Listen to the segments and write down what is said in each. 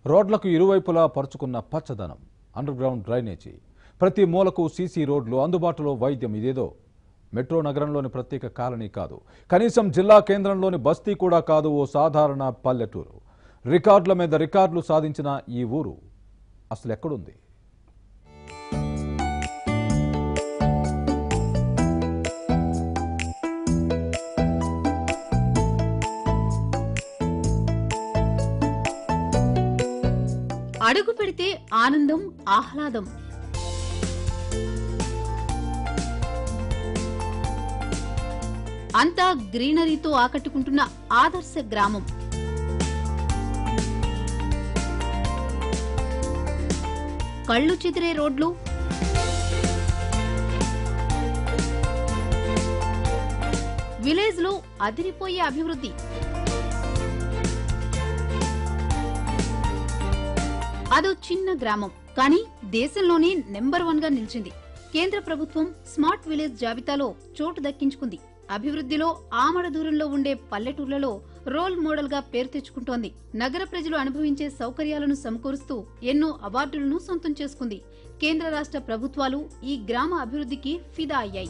రోడ్లకు ఇరువైపులా పరుచుకున్న పచ్చదనం అండర్ గ్రౌండ్ డ్రైనేజీ ప్రతి మూలకు సీసీ రోడ్లు అందుబాటులో వైద్యం ఇదేదో మెట్రో నగరంలోని ప్రత్యేక కాలనీ కాదు కనీసం జిల్లా కేంద్రంలోని బస్తీ కూడా కాదు ఓ సాధారణ పల్లెటూరు రికార్డుల మీద రికార్డులు సాధించిన ఈ ఊరు అసలు ఎక్కడుంది అడుగు పెడితే ఆనందం ఆహ్లాదం అంతా గ్రీనరీతో ఆకట్టుకుంటున్న ఆదర్శ గ్రామం కళ్ళు చెదిరే రోడ్లు విలేజ్ లో అదిరిపోయే అభివృద్ధి అదో చిన్న గ్రామం కానీ దేశంలోనే నెంబర్ వన్ గా నిలిచింది కేంద్ర ప్రభుత్వం స్మార్ట్ విలేజ్ జాబితాలో చోటు దక్కించుకుంది అభివృద్ధిలో ఆమడ దూరంలో ఉండే పల్లెటూర్లలో రోల్ మోడల్ గా పేరు తెచ్చుకుంటోంది నగర ప్రజలు అనుభవించే సౌకర్యాలను సమకూరుస్తూ ఎన్నో అవార్డులను సొంతం చేసుకుంది కేంద్ర రాష్ట్ర ప్రభుత్వాలు ఈ గ్రామ అభివృద్ధికి ఫిదా అయ్యాయి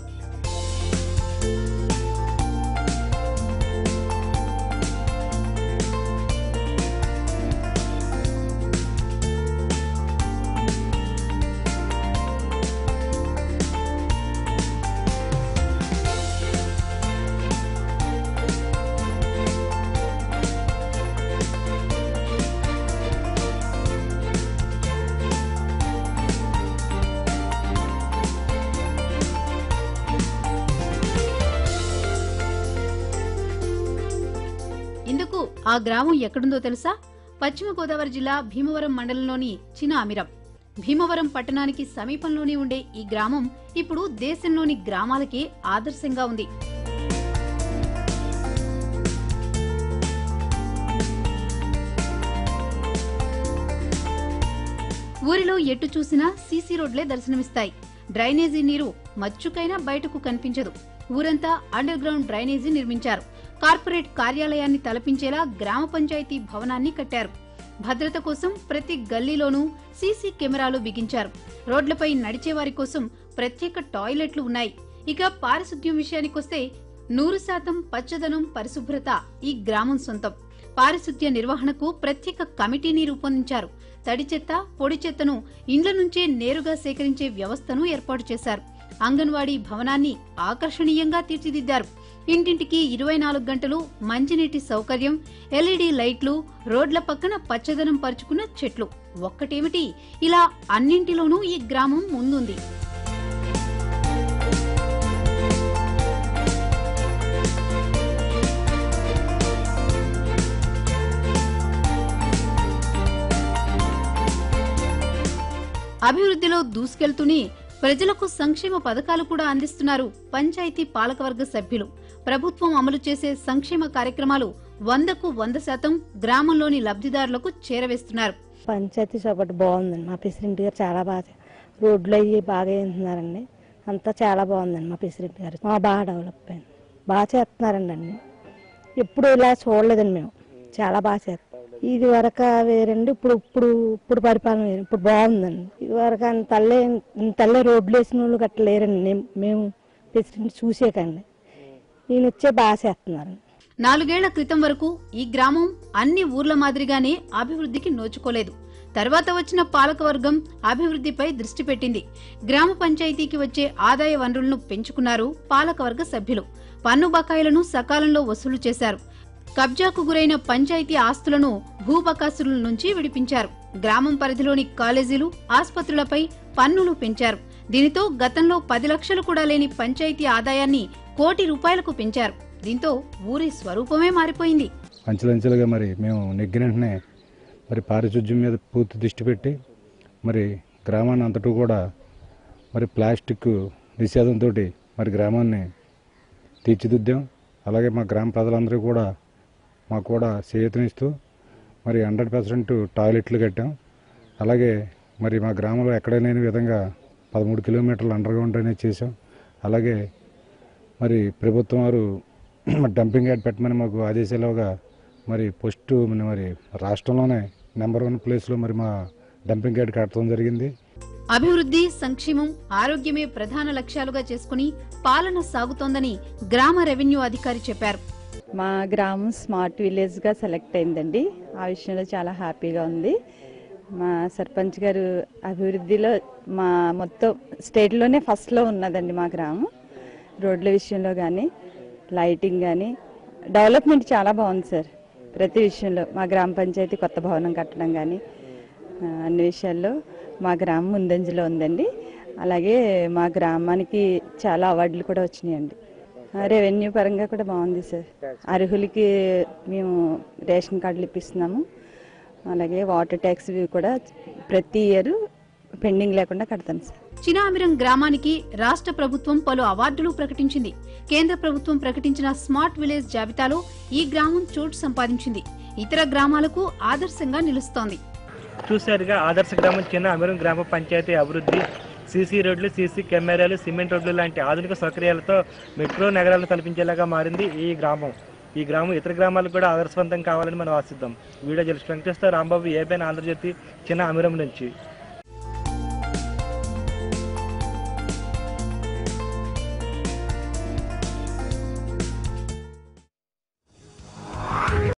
ఇందుకు ఆ గ్రామం ఎక్కడుందో తెలుసా పశ్చిమ గోదావరి జిల్లా భీమవరం మండలంలోని చిన అమిరం భీమవరం పట్టణానికి సమీపంలోనే ఉండే ఈ గ్రామం ఇప్పుడు దేశంలోని గ్రామాలకే ఆదర్శంగా ఉంది ఊరిలో ఎటు చూసినా సీసీ రోడ్లే దర్శనమిస్తాయి డ్రైనేజీ నీరు మచ్చుకైనా బయటకు కనిపించదు ఊరంతా అండర్ గ్రౌండ్ డ్రైనేజీ నిర్మించారు కార్పొరేట్ కార్యాలయాన్ని తలపించేలా గ్రామ పంచాయతీ భవనాన్ని కట్టారు భద్రత కోసం ప్రతి గల్లీలోనూ సీసీ కెమెరాలు బిగించారు రోడ్లపై నడిచేవారి కోసం ప్రత్యేక టాయిలెట్లు ఉన్నాయి ఇక పారిశుద్ధ్యం విషయానికొస్తే నూరు శాతం పచ్చదనం పరిశుభ్రత ఈ గ్రామం సొంతం పారిశుద్ధ్య నిర్వహణకు ప్రత్యేక కమిటీని రూపొందించారు తడి చెత్త పొడి చెత్తను ఇండ్ల నుంచే నేరుగా సేకరించే వ్యవస్థను ఏర్పాటు చేశారు అంగన్వాడీ భవనాన్ని ఆకర్షణీయంగా తీర్చిదిద్దారు ఇంటింటికి ఇరవై నాలుగు గంటలు మంచినీటి సౌకర్యం ఎల్ఈడి లైట్లు రోడ్ల పక్కన పచ్చదనం పరుచుకున్న చెట్లు ఒక్కటేమిటి ఇలా అన్నింటిలోనూ ఈ గ్రామం ముందుంది అభివృద్ధిలో దూసుకెళ్తూనే ప్రజలకు సంక్షేమ పథకాలు కూడా అందిస్తున్నారు పంచాయతీ పాలకవర్గ సభ్యులు ప్రభుత్వం అమలు చేసే సంక్షేమ కార్యక్రమాలు వందకు వంద శాతం గ్రామంలోని లబ్ధిదారులకు చేరవేస్తున్నారు పంచాయతీ సపోర్ట్ బాగుందండి మా ప్రెసిడెంట్ గారు చాలా బాగా రోడ్లు అయ్యి బాగా వేస్తున్నారండి అంతా చాలా బాగుందండి మా ప్రెసిడెంట్ గారు మా బాగా డెవలప్ అయింది బాగా చేస్తున్నారండి అన్ని ఎప్పుడు ఇలా చూడలేదండి మేము చాలా బాగా చేస్తాం ఇది వరకు వేరండి ఇప్పుడు ఇప్పుడు ఇప్పుడు పరిపాలన వేరు ఇప్పుడు బాగుందండి ఇది వరకు అంతల్లే ఇంతల్లే రోడ్లు వేసిన వాళ్ళు గట్ట లేరండి నేను- మేము ప్రెసిడెంట్ చూసేకండి ఈయన వచ్చే బాగా చేస్తున్నారండి నాలుగేళ్ల క్రితం వరకు ఈ గ్రామం అన్ని ఊర్ల మాదిరిగానే అభివృద్ధికి నోచుకోలేదు తర్వాత వచ్చిన పాలకవర్గం అభివృద్ధిపై దృష్టి పెట్టింది గ్రామ పంచాయతీకి వచ్చే ఆదాయ వనరులను పెంచుకున్నారు పాలకవర్గ సభ్యులు పన్ను బకాయిలను సకాలంలో వసూలు చేశారు కబ్జాకు గురైన పంచాయతీ ఆస్తులను భూబకాసుల నుంచి విడిపించారు గ్రామం పరిధిలోని కాలేజీలు ఆస్పత్రులపై పన్నులు పెంచారు దీనితో గతంలో పది లక్షలు కూడా లేని పంచాయతీ ఆదాయాన్ని కోటి రూపాయలకు పెంచారు దీంతో ఊరి స్వరూపమే మారిపోయింది అంచెలంచెలుగా మరి మేము నెగ్గిన వెంటనే మరి పారిశుధ్యం మీద పూర్తి దృష్టి పెట్టి మరి గ్రామాన్ని అంతటూ కూడా మరి ప్లాస్టిక్ నిషేధంతో మరి గ్రామాన్ని తీర్చిదిద్దాం అలాగే మా గ్రామ ప్రజలందరూ కూడా మాకు కూడా చేయూతనిస్తూ మరి హండ్రెడ్ పర్సెంట్ టాయిలెట్లు కట్టాం అలాగే మరి మా గ్రామంలో ఎక్కడ లేని విధంగా పదమూడు కిలోమీటర్లు అండర్ గ్రౌండ్ అనేది చేసాం అలాగే మరి ప్రభుత్వం వారు డంపింగ్ యార్డ్ పెట్టమని మాకు ఆదేశాలుగా మరి పోస్ట్ మరి రాష్ట్రంలోనే నెంబర్ వన్ ప్లేస్లో మరి మా డంపింగ్ యార్డ్ కట్టడం జరిగింది అభివృద్ధి సంక్షేమం ఆరోగ్యమే ప్రధాన లక్ష్యాలుగా చేసుకుని పాలన సాగుతోందని గ్రామ రెవెన్యూ అధికారి చెప్పారు మా గ్రామం స్మార్ట్ విలేజ్గా సెలెక్ట్ అయిందండి ఆ విషయంలో చాలా హ్యాపీగా ఉంది మా సర్పంచ్ గారు అభివృద్ధిలో మా మొత్తం స్టేట్లోనే ఫస్ట్లో ఉన్నదండి మా గ్రామం రోడ్ల విషయంలో కానీ లైటింగ్ కానీ డెవలప్మెంట్ చాలా బాగుంది సార్ ప్రతి విషయంలో మా గ్రామ పంచాయతీ కొత్త భవనం కట్టడం కానీ ఆ, అన్ని విషయాల్లో మా గ్రామం ముందంజలో ఉందండి అలాగే మా గ్రామానికి చాలా అవార్డులు కూడా వచ్చినాయండి ఆ, రెవెన్యూ పరంగా కూడా బాగుంది సార్ అర్హులకి మేము రేషన్ కార్డులు ఇప్పిస్తున్నాము అలాగే వాటర్ ట్యాక్స్ కూడా ప్రతి ఇయర్ పెండింగ్ లేకుండా కడతాం సార్ చినామిరం గ్రామానికి రాష్ట్ర ప్రభుత్వం పలు అవార్డులు ప్రకటించింది కేంద్ర ప్రభుత్వం ప్రకటించిన స్మార్ట్ విలేజ్ జాబితాలో ఈ గ్రామం చోటు సంపాదించింది ఇతర గ్రామాలకు ఆదర్శంగా నిలుస్తోంది చూశారుగా ఆదర్శ గ్రామం చిన్న అమీరం గ్రామ పంచాయతీ అభివృద్ధి సీసీ రోడ్లు సీసీ కెమెరాలు సిమెంట్ రోడ్లు లాంటి ఆధునిక సౌకర్యాలతో మెట్రో నగరాలను కల్పించేలాగా మారింది ఈ గ్రామం ఈ గ్రామం ఇతర గ్రామాలకు కూడా ఆదర్శవంతం కావాలని మనం ఆశిద్దాం video journalist Venkateswara Rambabu ABN Andhra Jyothy Chinna Amiram నుంచి